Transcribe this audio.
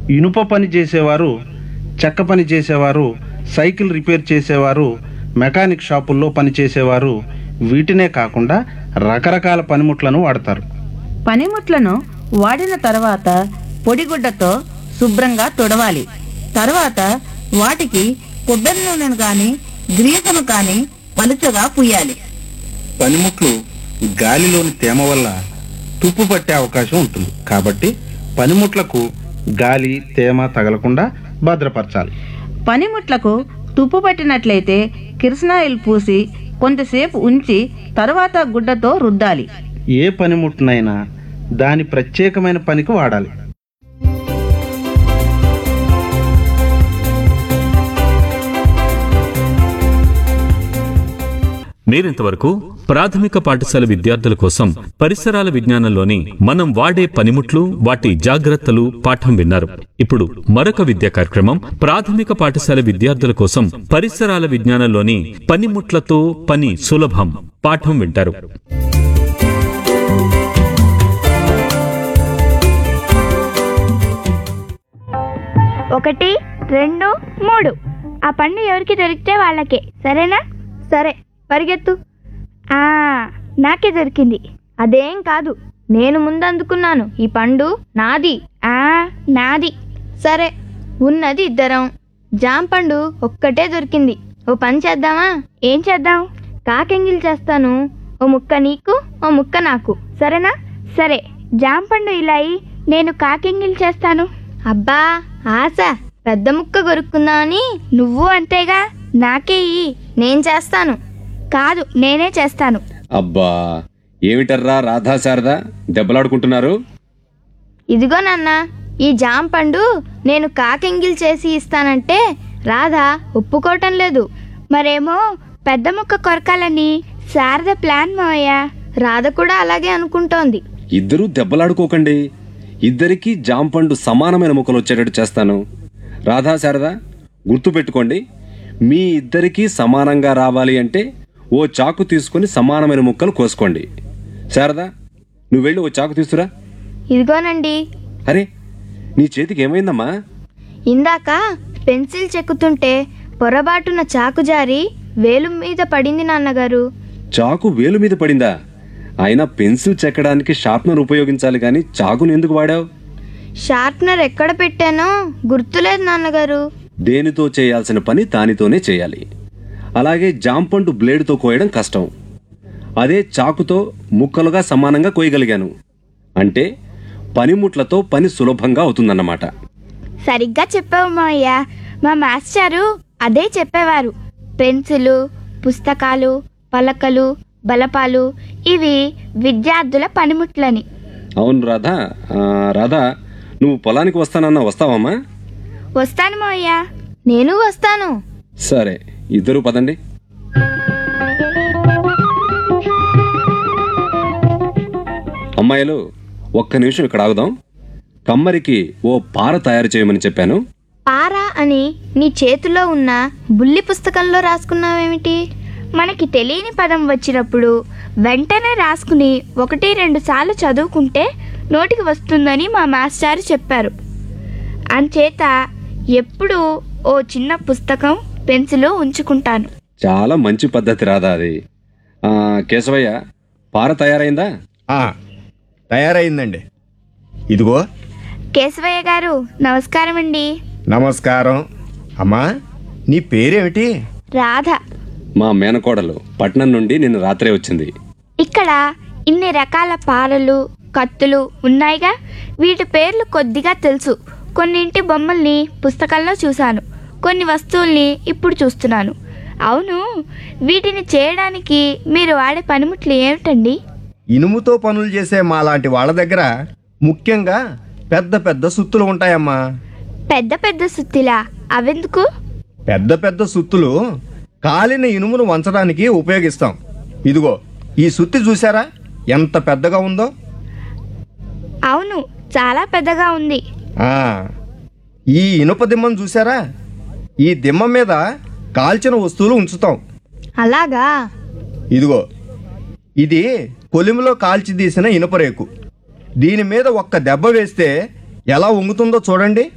ఇనుప పని చేసేవారు చెక్క పని చేసేవారు సైకిల్ రిపేర్ చేసేవారు మెకానిక్ షాపుల్లో పనిచేసేవారు వీటినే కాకుండా రకరకాల పనిముట్లను వాడతారు పనిముట్లను వాడిన తర్వాత పొడిగుడ్డతో శుభ్రంగా తుడవాలి తర్వాత వాటికి కొబ్బరి నూనెను కానీ గ్రీసును కానీ పలుచగా పుయ్యాలి పనిముట్లు గాలిలోని తేమ వల్ల తుప్పు పట్టే అవకాశం ఉంటుంది కాబట్టి పనిముట్లకు గాలి తేమ తగలకుండా భద్రపరచాలి పనిముట్లకు తుప్పు పట్టినట్లయితే కిరసనాయిల్ పూసి కొంతసేపు ఉంచి తర్వాత గుడ్డతో రుద్దాలి ఏ పనిముట్టునైనా దాని ప్రత్యేకమైన పనికి వాడాలి మీరింతవరకు ప్రాథమిక పాఠశాల విద్యార్థుల కోసం పరిసరాల విజ్ఞానంలోని మనం వాడే పనిముట్లు వాటి జాగ్రత్తలు పాఠం విన్నారు ఇప్పుడు మరొక విద్యా కార్యక్రమం ప్రాథమిక పాఠశాల విద్యార్థుల కోసం పరిసరాల విజ్ఞానంలోని పనిముట్లతో పని సులభం పాఠం వింటారు ఒకటి రెండు మూడు ఆ పండు ఎవరికి దొరికితే వాళ్ళకే సరేనా సరే పరిగెత్తు ఆ నాకే దొరికింది అదేం కాదు నేను ముందు అందుకున్నాను ఈ పండు నాది ఆ నాది సరే ఉన్నది ఇద్దరం జామ పండు ఒక్కటే దొరికింది ఓ పని చేద్దామా ఏం చేద్దాం కాకెంగిల్ చేస్తాను ఓ ముక్క నీకు ఓ ముక్క నాకు సరేనా సరే జామ పండు ఇలా అయి, నేను కాకెంగిల్ చేస్తాను అబ్బా ఆశ పెద్ద ముక్క కొరుక్కుందామని నువ్వు అంతేగా నాకే ఇయ్యి నేను చేస్తాను కాదు నేనే చేస్తాను అబ్బా ఏమిటర్రా రాధా శారదా దెబ్బలాడుకుంటున్నారు ఇదిగో నాన్న ఈ జామ పండు నేను కాకెంగిల్ చేసి ఇస్తానంటే రాధా ఒప్పుకోవటం లేదు మరేమో పెద్ద ముక్క కొరకాలని శారద ప్లాన్ మావయ్య రాధ కూడా అలాగే అనుకుంటోంది ఇద్దరూ దెబ్బలాడుకోకండి ఇద్దరికీ జాంపండు సమానమైన ముక్కలు వచ్చేటట్టు చేస్తాను రాధా శారదా గుర్తుపెట్టుకోండి మీ ఇద్దరికీ సమానంగా రావాలి అంటే ఓ చాకు తీసుకొని సమానమైన ముక్కలు కోసుకోండి శారదా నువ్వు వెళ్ళి ఓ చాకు తీసుకురా ఇదిగోనండి అరే నీ చేతికి ఏమైందమ్మా ఇందాక పెన్సిల్ చెక్కుతుంటే పొరబాటున చాకు జారి వేలు మీద పడింది నాన్నగారు చాకు వేలు మీద పడిందా అయినా పెన్సిల్ చెక్కడానికి షార్ప్నర్ ఉపయోగించాలి కానీ చాకును ఎందుకు వాడావు షార్ప్నర్ ఎక్కడ పెట్టానో గుర్తులేదు నాన్నగారు దేనితో చేయాల్సిన పని దానితోనే చేయాలి అలాగే జాంపండు బ్లేడ్తో కోయడం కష్టం అదే చాకుతో ముక్కలుగా సమానంగా కోయగలిగాను అంటే పనిముట్లతో పని సులభంగా అవుతుందన్నమాట సరిగ్గా చెప్పావు మావయ్య మా మాస్టారు అదే చెప్పేవారు పెన్సిలు పుస్తకాలు పలకలు బలపాలు ఇవి విద్యార్థుల పనిముట్లని అవును రాధా ఆ, రాధా నువ్వు పొలానికి వస్తానన్నా వస్తావమ్మా వస్తాను మావయ్య నేను వస్తాను సరే ఇద్దరు పదండి అమ్మాయిలు ఒక్క నిమిషం ఇక్కడ ఆగుదాం కమ్మరికి ఓ పార తయారు చేయమని చెప్పాను పారా అని నీ చేతిలో ఉన్న బుల్లి పుస్తకంలో రాసుకున్నావేమిటి మనకి తెలియని పదం వచ్చినప్పుడు వెంటనే రాసుకుని ఒకటి రెండు సార్లు చదువుకుంటే నోటికి వస్తుందని మా మాస్టారు చెప్పారు అంచేత ఎప్పుడూ ఓ చిన్న పుస్తకం పెన్సిలు ఉంచుకుంటాను చాలా మంచి పద్ధతి రాదా అది ఆ, కేశవయ్య పార తయారైందా ఆ, తయారైందండి ఇదిగో కేశవయ్య గారు నమస్కారం అండి నమస్కారం అమ్మా నీ పేరేమిటి రాధ మా మేనకోడలు పట్నం నుండి నిన్న రాత్రే వచ్చింది ఇక్కడ ఇన్ని రకాల పారలు కత్తులు ఉన్నాయిగా వీటి పేర్లు కొద్దిగా తెలుసు కొన్నింటి బొమ్మల్ని పుస్తకాల్లో చూశాను కొన్ని వస్తువుల్ని ఇప్పుడు చూస్తున్నాను అవును వీటిని చేయడానికి మీరు వాడే పనిముట్లు ఏమిటండి ఇనుముతో పనులు చేసే మాలాంటి వాళ్ళ దగ్గర ముఖ్యంగా పెద్ద పెద్ద సుత్తులు ఉంటాయమ్మా పెద్ద పెద్ద సుత్తిలా అవెందుకు పెద్ద పెద్ద సుత్తులు కాలిన ఇనుమును వంచడానికి ఉపయోగిస్తాం ఇదిగో ఈ సుత్తి చూసారా ఎంత పెద్దగా ఉందో అవును చాలా పెద్దగా ఉంది ఆ, ఈ ఇనుప దిమ్మను చూసారా ఈ దిమ్మ మీద కాల్చిన వస్తువులు ఉంచుతాం అలాగా ఇదిగో ఇది కొలిమిలో కాల్చి తీసిన ఇనుప రేకు దీని మీద ఒక్క దెబ్బ వేస్తే ఎలా వంగుతుందో చూడండి